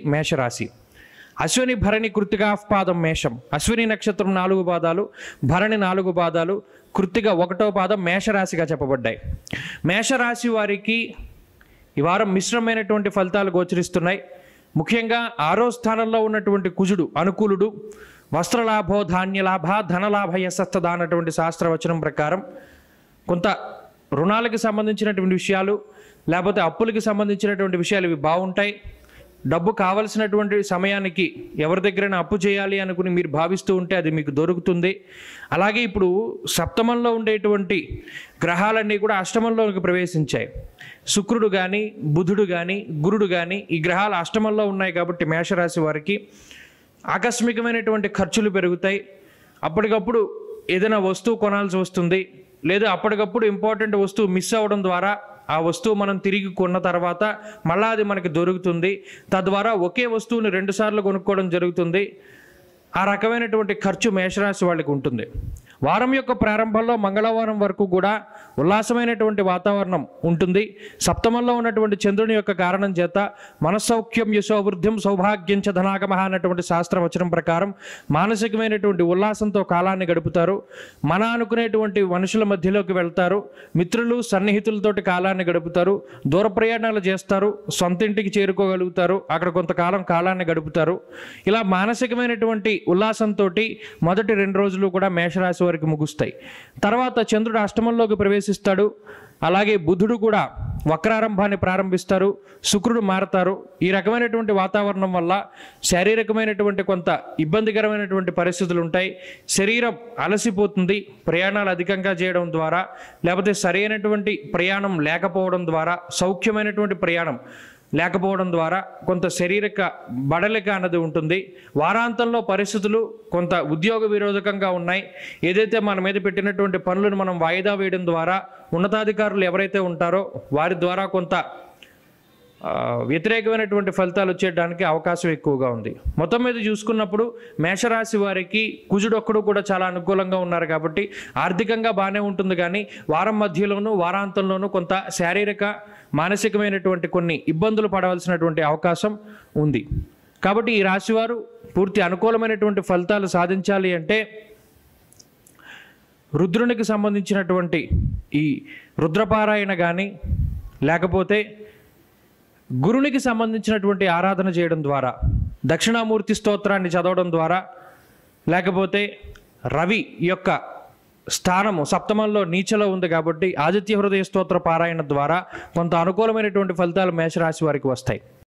మేషరాశి అశ్విని భరణి కృతిగా పాదం మేషం అశ్విని నక్షత్రం నాలుగు పాదాలు భరణి నాలుగు పాదాలు కృతిగా ఒకటో పాదం మేషరాశిగా చెప్పబడ్డాయి మేషరాశి వారికి ఈ వారం మిశ్రమైనటువంటి ఫలితాలు గోచరిస్తున్నాయి ముఖ్యంగా ఆరో స్థానంలో ఉన్నటువంటి కుజుడు అనుకూలుడు వస్త్రలాభో ధాన్యలాభ ధనలాభ యశస్తద అన్నటువంటి శాస్త్రవచనం ప్రకారం కొంత రుణాలకు సంబంధించినటువంటి విషయాలు లేకపోతే అప్పులకి సంబంధించినటువంటి విషయాలు ఇవి బాగుంటాయి డబ్బు కావలసినటువంటి సమయానికి ఎవరి దగ్గరైనా అప్పు చేయాలి అనుకుని మీరు భావిస్తూ ఉంటే అది మీకు దొరుకుతుంది అలాగే ఇప్పుడు సప్తమంలో ఉండేటువంటి గ్రహాలన్నీ కూడా అష్టమంలోకి ప్రవేశించాయి శుక్రుడు కానీ బుధుడు కానీ గురుడు కానీ ఈ గ్రహాలు అష్టమంలో ఉన్నాయి కాబట్టి మేషరాశి వారికి ఆకస్మికమైనటువంటి ఖర్చులు పెరుగుతాయి అప్పటికప్పుడు ఏదైనా వస్తువు కొనాల్సి వస్తుంది లేదా అప్పటికప్పుడు ఇంపార్టెంట్ వస్తువు మిస్ అవ్వడం ద్వారా ఆ వస్తువు మనం తిరిగి కొన్న తర్వాత మళ్ళా అది మనకి దొరుకుతుంది తద్వారా ఒకే వస్తువుని రెండుసార్లు కొనుక్కోవడం జరుగుతుంది ఆ రకమైనటువంటి ఖర్చు మేషరాశి వాళ్ళకి ఉంటుంది వారం యొక్క ప్రారంభంలో మంగళవారం వరకు కూడా ఉల్లాసమైనటువంటి వాతావరణం ఉంటుంది సప్తమంలో ఉన్నటువంటి చంద్రుని యొక్క కారణం చేత మనస్సౌఖ్యం యశోవృద్ధిం సౌభాగ్యం చ ధనాగమ అన్నటువంటి శాస్త్రవచనం ప్రకారం మానసికమైనటువంటి ఉల్లాసంతో కాలాన్ని గడుపుతారు మన అనుకునేటువంటి మనుషుల మధ్యలోకి వెళ్తారు మిత్రులు సన్నిహితులతోటి కాలాన్ని గడుపుతారు దూర ప్రయాణాలు చేస్తారు సొంత ఇంటికి చేరుకోగలుగుతారు అక్కడ కొంతకాలం కాలాన్ని గడుపుతారు ఇలా మానసికమైనటువంటి ఉల్లాసంతో మొదటి రెండు రోజులు కూడా మేషరాశి వారికి ముగుస్తాయి తర్వాత చంద్రుడు అష్టమంలోకి ప్రవేశిస్తాడు అలాగే బుధుడు కూడా వక్రారంభాన్ని ప్రారంభిస్తారు శుక్రుడు మారతారు ఈ రకమైనటువంటి వాతావరణం వల్ల శారీరకమైనటువంటి కొంత ఇబ్బందికరమైనటువంటి పరిస్థితులు ఉంటాయి శరీరం అలసిపోతుంది ప్రయాణాలు అధికంగా చేయడం ద్వారా లేకపోతే సరైనటువంటి ప్రయాణం లేకపోవడం ద్వారా సౌఖ్యమైనటువంటి ప్రయాణం లేకపోవడం ద్వారా కొంత శారీరక బడలిక అన్నది ఉంటుంది వారాంతంలో పరిస్థితులు కొంత ఉద్యోగ విరోధకంగా ఉన్నాయి ఏదైతే మన మీద పెట్టినటువంటి పనులను మనం వాయిదా వేయడం ద్వారా ఉన్నతాధికారులు ఎవరైతే ఉంటారో వారి ద్వారా కొంత ఆ, వ్యతిరేకమైనటువంటి ఫలితాలు వచ్చేయడానికి అవకాశం ఎక్కువగా ఉంది మొత్తం మీద చూసుకున్నప్పుడు మేషరాశి వారికి కుజుడొక్కడు కూడా చాలా అనుకూలంగా ఉన్నారు కాబట్టి ఆర్థికంగా బాగానే ఉంటుంది కానీ వారం మధ్యలోనూ వారాంతంలోనూ కొంత శారీరక మానసికమైనటువంటి కొన్ని ఇబ్బందులు పడవలసినటువంటి అవకాశం ఉంది కాబట్టి ఈ రాశివారు పూర్తి అనుకూలమైనటువంటి ఫలితాలు సాధించాలి అంటే రుద్రునికి సంబంధించినటువంటి ఈ రుద్రపారాయణ కానీ లేకపోతే గురునికి సంబంధించినటువంటి ఆరాధన చేయడం ద్వారా దక్షిణామూర్తి స్తోత్రాన్ని చదవడం ద్వారా లేకపోతే రవి యొక్క స్థానము సప్తమంలో నీచలో ఉంది కాబట్టి ఆదిత్య హృదయ స్తోత్ర పారాయణ ద్వారా కొంత అనుకూలమైనటువంటి ఫలితాలు మేషరాశి వారికి వస్తాయి